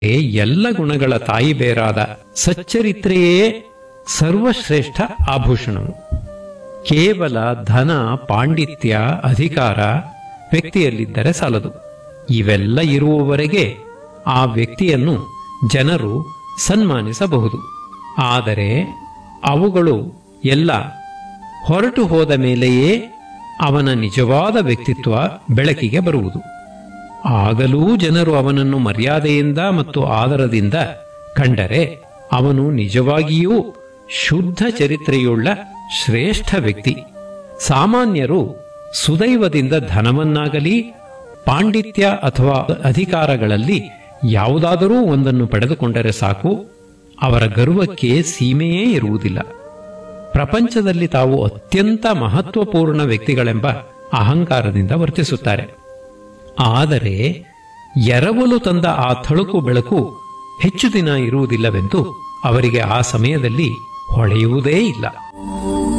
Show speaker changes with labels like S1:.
S1: ಎಲ್ಲ ಗುಣಗಳ ತಾಯಿ ಬೇರಾದ ಸಚ್ಚರಿತ್ರೆಯೇ ಸರ್ವಶ್ರೇಷ್ಠ ಆಭೂಷಣವು ಕೇವಲ ಧನ ಪಾಂಡಿತ್ಯ ಅಧಿಕಾರ ವ್ಯಕ್ತಿಯಲ್ಲಿದ್ದರೆ ಸಾಲದು ಇವೆಲ್ಲ ಇರುವವರೆಗೆ ಆ ವ್ಯಕ್ತಿಯನ್ನು ಜನರು ಸನ್ಮಾನಿಸಬಹುದು ಆದರೆ ಅವುಗಳು ಎಲ್ಲ ಹೊರಟು ಹೋದ ಮೇಲೆಯೇ ಅವನ ನಿಜವಾದ ವ್ಯಕ್ತಿತ್ವ ಬೆಳಕಿಗೆ ಬರುವುದು ಆಗಲೂ ಜನರು ಅವನನ್ನು ಮರ್ಯಾದೆಯಿಂದ ಮತ್ತು ಆದರದಿಂದ ಕಂಡರೆ ಅವನು ನಿಜವಾಗಿಯೂ ಶುದ್ಧ ಚರಿತ್ರೆಯುಳ್ಳ ಶ್ರೇಷ್ಠ ವ್ಯಕ್ತಿ ಸಾಮಾನ್ಯರು ಸುದೈವದಿಂದ ಧನವನ್ನಾಗಲಿ ಪಾಂಡಿತ್ಯ ಅಥವಾ ಅಧಿಕಾರಗಳಲ್ಲಿ ಯಾವುದಾದರೂ ಒಂದನ್ನು ಪಡೆದುಕೊಂಡರೆ ಸಾಕು ಅವರ ಗರ್ವಕ್ಕೆ ಸೀಮೆಯೇ ಇರುವುದಿಲ್ಲ ಪ್ರಪಂಚದಲ್ಲಿ ತಾವು ಅತ್ಯಂತ ಮಹತ್ವಪೂರ್ಣ ವ್ಯಕ್ತಿಗಳೆಂಬ ಅಹಂಕಾರದಿಂದ ವರ್ತಿಸುತ್ತಾರೆ ಆದರೆ ಎರವಲು ತಂದ ಆ ಥಳುಕು ಬೆಳಕು ಹೆಚ್ಚು ದಿನ ಇರುವುದಿಲ್ಲವೆಂದು ಅವರಿಗೆ ಆ ಸಮಯದಲ್ಲಿ ಹೊಳೆಯುವುದೇ ಇಲ್ಲ